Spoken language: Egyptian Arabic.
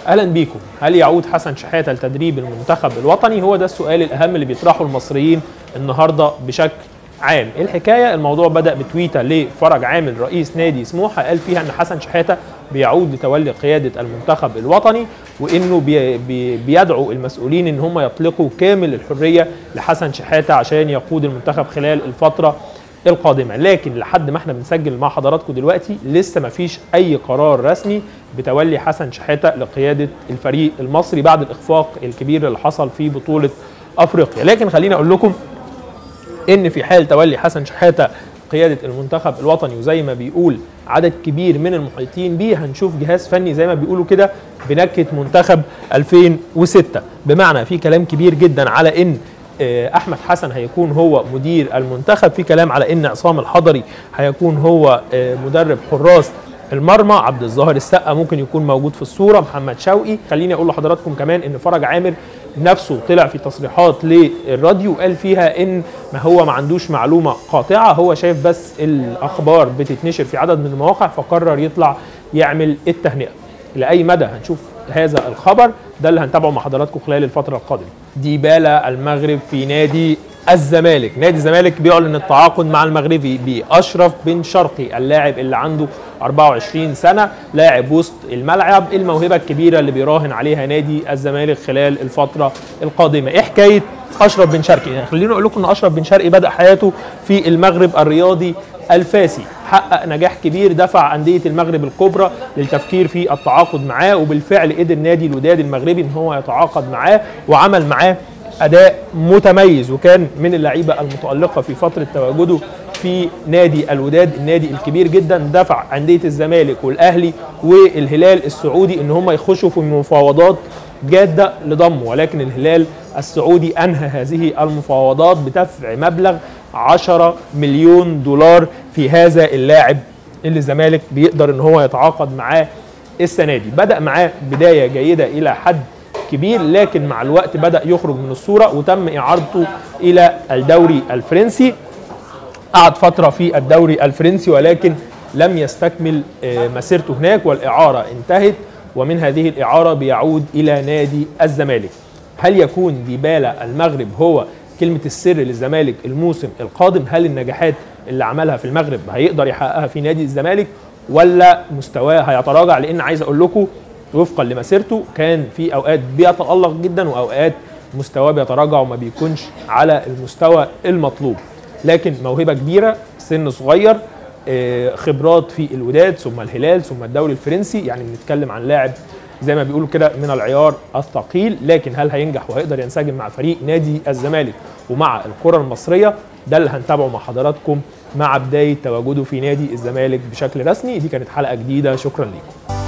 اهلا بيكم هل يعود حسن شحاته لتدريب المنتخب الوطني هو ده السؤال الاهم اللي بيطرحه المصريين النهارده بشكل عام الحكايه الموضوع بدا بتويته لفرج عامل رئيس نادي سموحه قال فيها ان حسن شحاته بيعود لتولي قياده المنتخب الوطني وانه بي بي بيدعو المسؤولين ان هم يطلقوا كامل الحريه لحسن شحاته عشان يقود المنتخب خلال الفتره القادمه لكن لحد ما احنا بنسجل مع حضراتكم دلوقتي لسه ما فيش اي قرار رسمي بتولي حسن شحاته لقياده الفريق المصري بعد الاخفاق الكبير اللي حصل في بطوله افريقيا لكن خليني اقول لكم ان في حال تولي حسن شحاته قياده المنتخب الوطني وزي ما بيقول عدد كبير من المحيطين بيه هنشوف جهاز فني زي ما بيقولوا كده بنكهه منتخب 2006 بمعنى في كلام كبير جدا على ان احمد حسن هيكون هو مدير المنتخب في كلام على ان عصام الحضري هيكون هو مدرب حراس المرمى عبد الظاهر السقا ممكن يكون موجود في الصوره محمد شوقي خليني اقول لحضراتكم كمان ان فرج عامر نفسه طلع في تصريحات للراديو قال فيها ان ما هو ما عندوش معلومه قاطعه هو شايف بس الاخبار بتتنشر في عدد من المواقع فقرر يطلع يعمل التهنئه لاي مدى هنشوف هذا الخبر ده اللي هنتابعه مع حضراتكم خلال الفتره القادمه ديبالا المغرب في نادي الزمالك نادي الزمالك بيعلن التعاقد مع المغربي باشرف بن شرقي اللاعب اللي عنده 24 سنه لاعب وسط الملعب الموهبه الكبيره اللي بيراهن عليها نادي الزمالك خلال الفتره القادمه ايه حكايه اشرف بن شرقي يعني خليني اقول لكم ان اشرف بن شرقي بدا حياته في المغرب الرياضي الفاسي حقق نجاح كبير دفع أندية المغرب الكبرى للتفكير في التعاقد معاه وبالفعل قدر نادي الوداد المغربي ان هو يتعاقد معاه وعمل معاه اداء متميز وكان من اللعيبه المتالقه في فتره تواجده في نادي الوداد النادي الكبير جدا دفع انديه الزمالك والاهلي والهلال السعودي ان هم يخشوا في مفاوضات جاده لضمه ولكن الهلال السعودي انهى هذه المفاوضات بدفع مبلغ 10 مليون دولار في هذا اللاعب اللي الزمالك بيقدر ان هو يتعاقد معاه السنه دي بدا معاه بدايه جيده الى حد كبير لكن مع الوقت بدا يخرج من الصوره وتم اعارته الى الدوري الفرنسي قعد فتره في الدوري الفرنسي ولكن لم يستكمل مسيرته هناك والاعاره انتهت ومن هذه الاعاره بيعود الى نادي الزمالك هل يكون ديبالا المغرب هو كلمه السر للزمالك الموسم القادم هل النجاحات اللي عملها في المغرب هيقدر يحققها في نادي الزمالك ولا مستواه هيتراجع لان عايز اقول لكم وفقا لمسيرته كان في اوقات بيتالق جدا واوقات مستواه بيتراجع وما بيكونش على المستوى المطلوب لكن موهبه كبيره سن صغير خبرات في الوداد ثم الهلال ثم الدوري الفرنسي يعني بنتكلم عن لاعب زي ما بيقولوا كده من العيار الثقيل لكن هل هينجح وهيقدر ينسجم مع فريق نادي الزمالك ومع الكره المصريه ده اللي هنتابعه مع حضراتكم مع بدايه تواجده في نادي الزمالك بشكل رسمي دي كانت حلقه جديده شكرا لكم